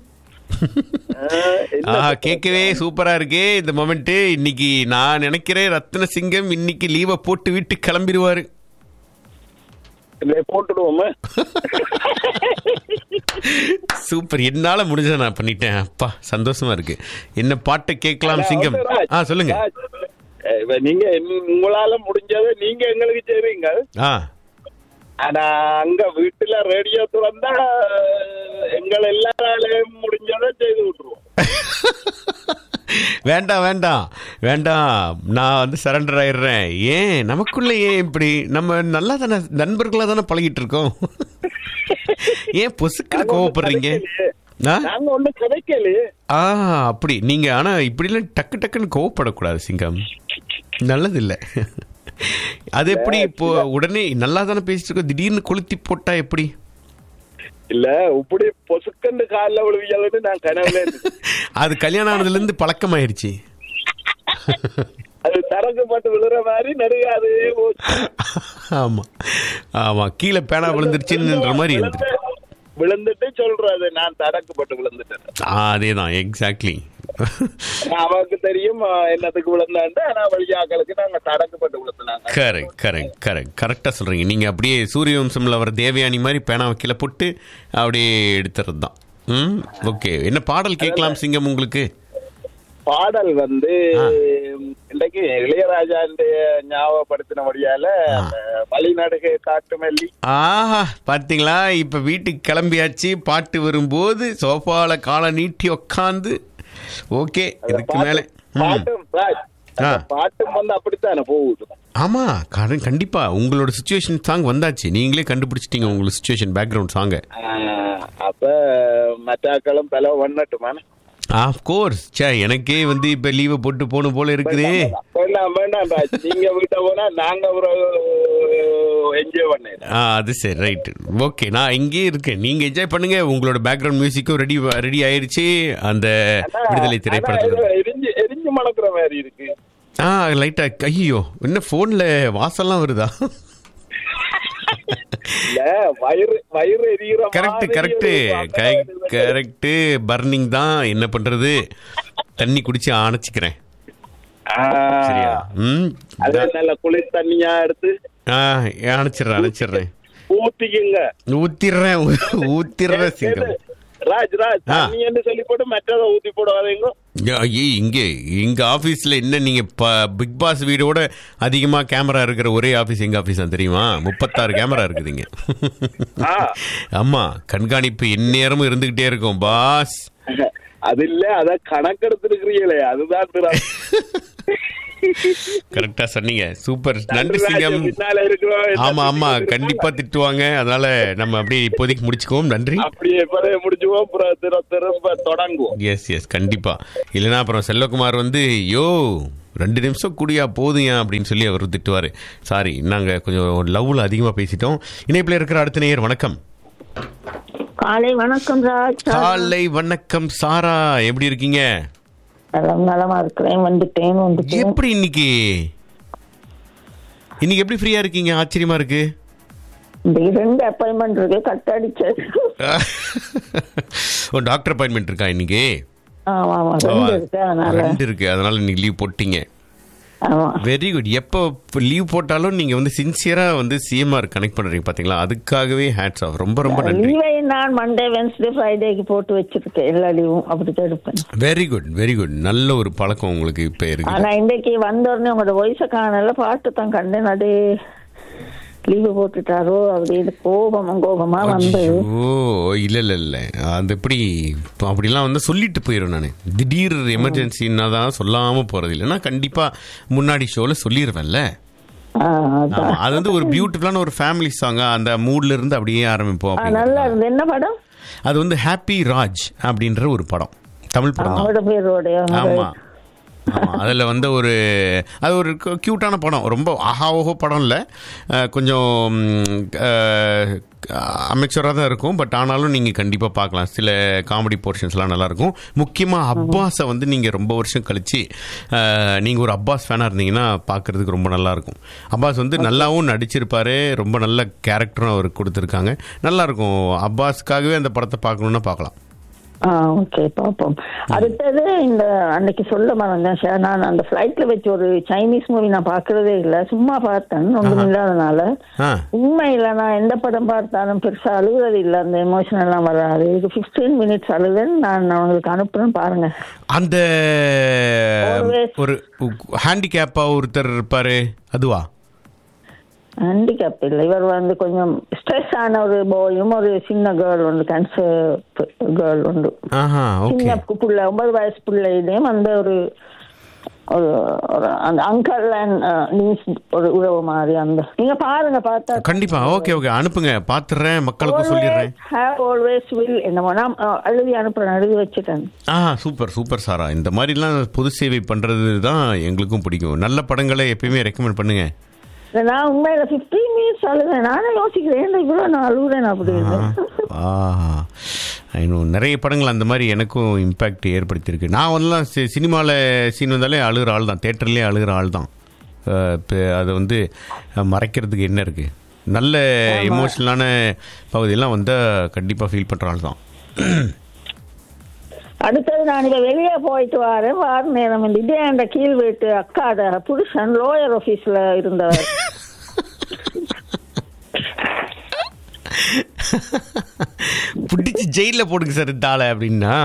ஆ கேட்கவே சூப்பராக இருக்கே இந்த மொமெண்ட்டு இன்னைக்கு நான் நினைக்கிறேன் ரத்ன சிங்கம் இன்னைக்கு லீவை போட்டு விட்டு கிளம்பிடுவாரு இல்லை போட்டுடுவோமா சூப்பர் என்னால் முடிஞ்சதை நான் பண்ணிட்டேன் அப்பா சந்தோஷமா இருக்கு என்ன பாட்டை கேட்கலாம் சிங்கம் ஆ சொல்லுங்க ராஜ், அஹ் இப்ப நீங்க என்- உங்களால முடிஞ்சதை நீங்க எங்களுக்கு செய்றீங்க ஆ ஆனா அங்க வீட்டுல ரேடியோ திறந்தா அஹ், எங்கள் எல்லாராலையும் முடிஞ்சதை செய்து விட்டுருவோம் வேண்டாம் வேண்டாம் வேண்டாம் நான் வந்து சரண்டர் ஆயிடுறேன் ஏன் நமக்குள்ள ஏன் இப்படி நம்ம நல்லா தானே நண்பர்களாக தானே பழகிட்டு இருக்கோம் ஏன் பொசுக்கில் கோவப்படுறீங்க ஆ? நாங்க ஒண்ணு கதைக்கலையே ஆ அப்படி நீங்க ஆனா இப்படிலாம் டக்கு டக்குன்னு கோவப்படக்கூடாது சிங்கம் நல்லது இல்ல அது எப்படி இப்போ உடனே நல்லா தானே பேசிட்டு இருக்கோம் திடீர்னு கொளுத்தி போட்டா எப்படி இல்ல இப்படி பொசுக்கண்டு காலில் விழுவியல்னு நான் கனவுல இருந்தேன். அது கல்யாணம் ஆனதுல இருந்து பழக்கமாயிருச்சு அது தரக்கு பட்டு விழுற மாதிரி நெருங்காது ஆமா ஆமா கீழே பேனா விழுந்துருச்சுன்ற மாதிரி இருந்துரு விழுந்துட்டு சொல்றது நான் தடக்கு பட்டு விழுந்துட்டேன் ஆ அதேதான் எக்ஸாக்ட்லி ஆனா அவருக்கு தெரியும் அஹ், என்னத்துக்கு விழுந்தாண்டு ஆனா வழியாக்களுக்கு நாங்க தடக்கு பட்டு விழுந்தாங்க கரெக்ட் கரெக்ட் கரெக்ட் கரெக்டாக சொல்கிறீங்க நீங்கள் அப்படியே சூரிய வம்சம்ல வர தேவயானி மாதிரி பேனாவை கீழே போட்டு அப்படியே எடுத்துறது தான் ம் ஓகே என்ன பாடல் கேட்கலாம் சிங்கம் உங்களுக்கு பாடல் வந்து இன்றைக்கு இளையராஜாண்டைய ஞாபகப்படுத்தினபடியால அந்த வழிநடுகை காட்டு மல்லி ஆஹா பார்த்தீங்களா இப்போ வீட்டுக்கு கிளம்பியாச்சு பாட்டு வரும்போது சோஃபாவில் காலை நீட்டி உக்காந்து ஓகே இதுக்கு மேலே ம் பாட்டும் ராஜ், அந்த ஆ. பாட்டும் வந்து அப்படித்தானே போகுது ஆமாம் கடன் கண்டிப்பாக உங்களோட சுச்சுவேஷன் சாங் வந்தாச்சு நீங்களே கண்டுபிடிச்சிட்டீங்க உங்களோட சுச்சுவேஷன் பேக்ரவுண்ட் சாங்கை ஆஹ், அப்ப மற்றாக்களும் பல வண்ணட்டுமான ஆஃப் கோர்ஸ் சே எனக்கே வந்து இப்போ லீவை போட்டு போகணும் போல இருக்குதே வேண்டாம் வேண்டாம் ராஜ் நீங்க வீட்டை போனா நாங்க ஒரு என்ஜாய் பண்ணேன் ஆ அது சரி ரைட் ஓகே நான் இங்கேயே இருக்கேன் நீங்க என்ஜாய் பண்ணுங்க உங்களோட பேக்ரவுண்ட் மியூசிக்கும் ரெடி ரெடி ஆயிருச்சு அந்த விடுதலை திரைப்படத்துல எரிஞ்சு எரிஞ்சு மணக்கிற மாதிரி இருக்கு ஆ லைட்டா ஐயோ என்ன போன்ல வாசம்லாம் வருதா இல்ல வயிறு வயிறு எரியிற கரெக்ட் மாதிரி கரெக்ட் ஒரு கரெக்ட் பர்னிங் தான் என்ன பண்றது தண்ணி குடிச்சு அணைச்சிக்கிறேன் ஆஹ், சரியா ம் அது நல்ல குளிர் தண்ணியா எடுத்து ஆ அணைச்சிடுறேன் அணைச்சிடுறேன் ஊத்திக்குங்க ஊத்திடுறேன் ஊத்திடுறேன் சிங்கம் ராஜ் ராஜ் ஆ. தண்ணி என்று சொல்லி போட்டு மற்றதை ஊத்தி போடாதீங்க யா, ஏய், இங்க எங்க ஆபீஸ்ல என்ன நீங்க ப- பிக் பாஸ் வீடோட அதிகமா கேமரா இருக்கிற ஒரே ஆபீஸ் எங்க ஆபீஸ் தான் தெரியுமா முப்பத்தாறு கேமரா இருக்குதுங்க ஆ. ஆமா கண்காணிப்பு எந்நேரமும் இருந்துகிட்டே இருக்கும் பாஸ் அது இல்ல அத கணக்கெடுத்திருக்கிறீங்களே அதுதான் திறம். கரெக்டா சொன்னீங்க சூப்பர் நன்றி ராஜ், சிங்கம் பின்னால இருக்கிறோம், என்ன ஆமா ஆமா திட்டிட்டு கண்டிப்பா திட்டுவாங்க அதனால நம்ம அப்படியே இப்போதைக்கு முடிச்சுக்குவோம் நன்றி அப்படியே பழைய முடிச்சுவோம் அப்புறம் திரு- திரும்ப தொடங்குவோம் எஸ் எஸ் கண்டிப்பா இல்லைன்னா அப்புறம் செல்வகுமார் வந்து யோ ரெண்டு நிமிஷம் கூடியா போதுயா அப்படின்னு சொல்லி அவர் திட்டுவார் சாரி நாங்கள் கொஞ்சம் லவ்ல அதிகமாக பேசிட்டோம் இணைப்பில் இருக்கிற அடுத்த நேயர் வணக்கம் காலை வணக்கம் ராஜ் காலை வணக்கம் சாரா எப்படி இருக்கீங்க நலம் நலமா இருக்கிறேன் வந்துட்டேன் வந்துட்டேன் எப்படி இன்னைக்கு இன்னைக்கு எப்படி ஃப்ரீயா இருக்கீங்க ஆச்சரியமா இருக்கு இந்த ரெண்டு அப்பாயின்மெண்ட் இருக்கு கட் அடிச்சு ஓ டாக்டர் அப்பாயின்மெண்ட் இருக்கா இன்னைக்கு ஆமா ஆமா ரெண்டு இருக்கு அதனால ரெண்டு இருக்கு அதனால இன்னைக்கு லீவ் போட்டீங்க ஆமா வெரி குட் எப்போ லீவ் போட்டாலும் நீங்க வந்து சின்சியரா வந்து சிஎம்ஆர் கனெக்ட் பண்றீங்க பாத்தீங்களா அதுக்காகவே ஹேட்ஸ் ஆஃப் ரொம்ப ரொம்ப நன்றி லீவை நான் மண்டே வென்ஸ்டே ஃப்ரைடேக்கு போட்டு வச்சிருக்கேன் எல்லா லீவும் அப்படித்தான் எடுப்பேன் வெரி குட் வெரி குட் நல்ல ஒரு பழக்கம் உங்களுக்கு இப்ப இருக்கு ஆனா இன்றைக்கு வந்த உடனே உங்களோட வயசை காணல பாட்டு தான் கண்டேன் அதே லீவு போட்டுட்டாரோ அப்படின்னு கோபமா கோபமா வந்தது ஓ இல்ல இல்ல இல்ல அது எப்படி இப்ப அப்படிலாம் வந்து சொல்லிட்டு போயிடும் நான் திடீர் எமர்ஜென்சின்னா தான் சொல்லாம போறது இல்லைன்னா கண்டிப்பா முன்னாடி ஷோல சொல்லிடுவேன்ல ஆ, அதான். ஆமா அது வந்து ஒரு பியூட்டிஃபுல்லான ஒரு ஃபேமிலி சாங் அந்த மூட்ல இருந்து அப்படியே ஆரம்பிப்போம் ஆ, அப்படிங்கிறது. நல்லா இருந்தது என்ன படம் அது வந்து ஹாப்பி ராஜ் அப்படின்ற ஒரு படம் தமிழ் படம் தான் அவரோட பேரோடைய ஆமா ஆமா அதில் வந்து ஒரு அது ஒரு க்யூட்டான படம் ரொம்ப ஆஹா ஓஹோ படம் இல்லை கொஞ்சம் அமைச்சராக தான் இருக்கும் பட் ஆனாலும் நீங்கள் கண்டிப்பாக பார்க்கலாம் சில காமெடி போர்ஷன்ஸ்லாம் நல்லாயிருக்கும் முக்கியமாக அப்பாஸை வந்து நீங்கள் ரொம்ப வருஷம் கழித்து நீங்கள் ஒரு அப்பாஸ் ஃபேனாக இருந்தீங்கன்னா பார்க்குறதுக்கு ரொம்ப நல்லாயிருக்கும் அப்பாஸ் வந்து நல்லாவும் நடிச்சிருப்பாரு ரொம்ப நல்ல கேரக்டரும் அவர் கொடுத்துருக்காங்க நல்லாயிருக்கும் அப்பாஸ்க்காகவே அந்த படத்தை பார்க்கணுன்னா பார்க்கலாம் ஆ ஓகே பாப்போம் அடுத்தது இந்த அன்னைக்கு சொல்ல மறந்தேன் சார் நான் அந்த ஃபிளைட்ல வச்சு ஒரு சைனீஸ் மூவி நான் பார்க்கறதே இல்லை சும்மா பார்த்தேன் ஒன்றும் இல்லாதனால ஆ உண்மையில நான் எந்த படம் பார்த்தாலும் பெருசா அழுகுறது இல்லை அந்த எமோஷன் எல்லாம் வராது இது ஃபிஃப்டீன் மினிட்ஸ் அழுதுன்னு நான் உங்களுக்கு அனுப்புறேன் பாருங்க அந்த Always. ஒரு ஹேண்டிகேப்பா ஒருத்தர் இருப்பாரு அதுவா ஹேண்டிகேப் இல்லை இவர் வந்து கொஞ்சம் ஸ்ட்ரெஸ் ஆன ஒரு பாயும் ஒரு சின்ன கேர்ள் உண்டு கேன்சர் கேர்ள் உண்டு ஆஹா ஓகே சின்ன புள்ள ஒன்பது வயசு பிள்ளையிடையும் அந்த ஒரு ஒரு ஒரு அந்த அங்கல் அண்ட் நீஸ் ஒரு உறவு மாதிரி அந்த நீங்க பாருங்க பார்த்தா கண்டிப்பா ஓகே ஓகே அனுப்புங்க பாத்துறேன் மக்களுக்கும் சொல்லிடுறேன் ஹேவ் ஆல்வேஸ் வில் என்னமோ நான் அஹ், எழுதி அனுப்புறேன் எழுதி வச்சுட்டேன் ஆ சூப்பர் சூப்பர் சாரா இந்த மாதிரிலாம் பொது சேவை பண்றது தான் எங்களுக்கும் பிடிக்கும் நல்ல படங்களை எப்பயுமே ரெக்கமெண்ட் பண்ணுங்க இல்ல, நான் உண்மையில ஃபிஃப்டீன் மினிட்ஸ் அழுதேன் நானே யோசிக்கிறேன் ஏன்டா இவ்வளவு நான் அழுகுறேன் அப்படின்னு ஆ இன்னும் நிறைய படங்கள் அந்த மாதிரி எனக்கும் இம்பேக்ட் ஏற்படுத்தியிருக்கு நான் வந்துலாம் சினிமாவில் சீன் வந்தாலே அழுகிற ஆள் தான் தேட்டர்லேயே அழுகிற ஆள் தான் இப்போ அதை வந்து அஹ், மறைக்கிறதுக்கு என்ன இருக்குது நல்ல எமோஷனலான பகுதியெல்லாம் வந்தால் கண்டிப்பாக ஃபீல் பண்ணுற ஆள் தான் அடுத்தது நான் இங்க வெளியே போயிட்டு வரேன் வார நேரம் இந்த இதே அந்த கீழ் வீட்டு அக்காத புருஷன் லோயர் ஆபீஸ்ல இருந்தவர் பிடிச்சி ஜெயிலில் போடுங்க சார் இந்த ஆளை அப்படின்னா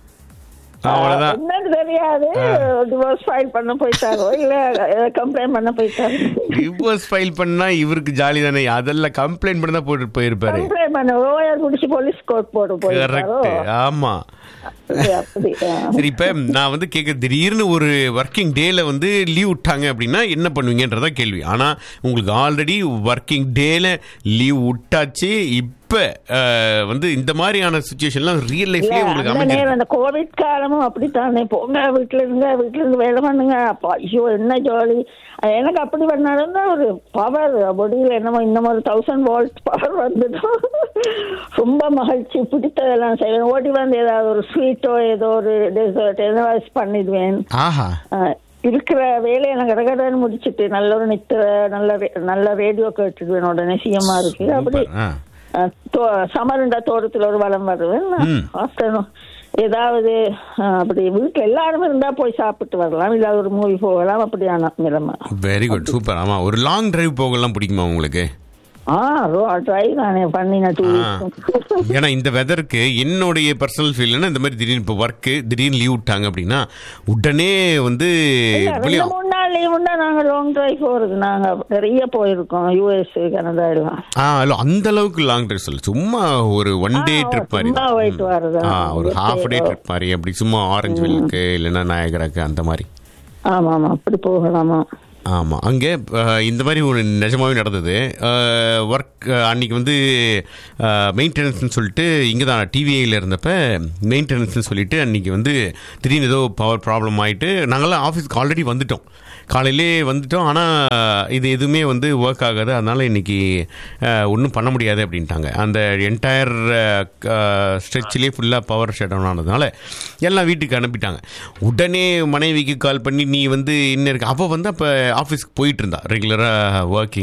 அவ்வளோதான் என்னன்னு தெரியாது டிவோர்ஸ் ஃபைல் பண்ண போயிட்டாரோ இல்ல கம்ப்ளைண்ட் பண்ண போயிட்டாரோ டிவோர்ஸ் ஃபைல் பண்ணா இவருக்கு ஜாலி தானே அதெல்லாம் கம்ப்ளைண்ட் பண்ண தான் போட்டு போயிருப்பாரு கம்ப்ளைண்ட் பண்ண லோயர் குடிச்சு போலீஸ் கோர்ட் போட்டு போயிட்டாரோ கரெக்ட் ஆமா அப்படி, அப்படி ஆ. சரி இப்ப நான் வந்து கேட்க திடீர்னு ஒரு ஒர்க்கிங் டேல வந்து லீவ் விட்டாங்க அப்படின்னா என்ன பண்ணுவீங்கன்றதா கேள்வி ஆனா உங்களுக்கு ஆல்ரெடி ஒர்க்கிங் டேல லீவ் விட்டாச்சு இப்ப அஹ், வந்து இந்த மாதிரியான சுச்சுவேஷன்லாம் ரியல் இல்ல, லைஃப்லயே உங்களுக்கு அந்த நேரம் அமைஞ்சிருக்கு அந்த கோவிட் காலமும் அப்படித்தானே போங்க வீட்டுல இருங்க வீட்டுல இருந்து வேலை பண்ணுங்க அப்பா ஐயோ என்ன ஜாலி எனக்கு அப்படி பண்ணாலும் ஒரு பவர் பொடியில் என்னமோ இன்னும் ஒரு தௌசண்ட் வோல்ட் பவர் வந்துடும் ரொம்ப மகிழ்ச்சி பிடித்ததெல்லாம் செய்வேன் ஓடி வந்து ஏதாவது ஒரு ஸ்வீட்டோ ஏதோ ஒரு டெசர்ட் ஏதாவது பண்ணிடுவேன் ஆஹா ஆஹ், இருக்கிற வேலையை நான் கடகடன்னு முடிச்சிட்டு நல்ல ஒரு நித்திர நல்ல ரே- நல்ல ரேடியோ கேட்டுடுவேன் உடனே சிஎம்மா இருக்கு அப்படி சூப்பர். ஆ. அஹ், தோ- சமருண்ட தோரத்தில் ஒரு வளம் வருவேன் ம். ஆஃப்டர்நூன் ஏதாவது அஹ், அப்படி வீட்டில் எல்லாருமே இருந்தா போய் சாப்பிட்டு வரலாம் இல்லை ஒரு மூவி போகலாம் அப்படியான நிலைமை வெரி குட் சூப்பர் ஆமா ஒரு லாங் டிரைவ் போகலாம் பிடிக்குமா உங்களுக்கு ஆ ரோ ட்ரை நானே பண்ணின டூ ஆ. ஏன்னா இந்த வெதருக்கு என்னுடைய பர்சனல் ஃபீல்னா இந்த மாதிரி திடீர்னு இப்போ ஒர்க்கு திடீர்னு லீவ் விட்டாங்க அப்படின்னா உடனே வந்து ரெண்டு வெளியே- மூணு நாள் லீவுன்னா நாங்க லாங் டிரைவ் போறது நாங்க நிறைய போயிருக்கோம் யூஎஸ் கனடா எல்லாம் ஆ இல்ல அந்த அளவுக்கு லாங் ட்ரிப் சொல்லு சும்மா ஒரு ஒன் டே ஆ, ட்ரிப் மாதிரி சும்மா போயிட்டு வர்றதா? ஆ ஒரு ஒரு ஹாஃப் டே day. ட்ரிப் மாதிரி அப்படி சும்மா ஆரஞ்சு வில்லுக்கு இல்லைன்னா நாயகராக்கு அந்த மாதிரி ஆமா ஆமா அப்படி போகலாமா ஆமாம் அங்கே இந்த மாதிரி ஒரு நிஜமாவே நடந்தது ஒர்க் அன்னைக்கு வந்து மெயின்டெனன்ஸ்னு சொல்லிட்டு இங்கே தான் டிவிஐயில் இருந்தப்ப மெயின்டெனன்ஸ்னு சொல்லிட்டு அன்னைக்கு வந்து திடீர்னு ஏதோ பவர் ப்ராப்ளம் ஆகிட்டு நாங்களாம் ஆஃபீஸ்க்கு ஆல்ரெடி வந்துட்டோம் காலையிலே வந்துட்டோம் ஆனால் இது எதுவுமே வந்து ஒர்க் ஆகாது அதனால் இன்னைக்கு ஒன்றும் பண்ண முடியாது அப்படின்ட்டாங்க அந்த என்டையர் ஸ்ட்ரெச்சிலே ஃபுல்லாக பவர் ஷட் டவுன் ஆனதுனால எல்லாம் வீட்டுக்கு அனுப்பிட்டாங்க உடனே மனைவிக்கு கால் பண்ணி நீ வந்து இன்னும் இருக்கு அவள் வந்து அப்போ ஆஃபீஸ்க்கு போயிட்டு இருந்தா ரெகுலராக ஒர்க்கிங்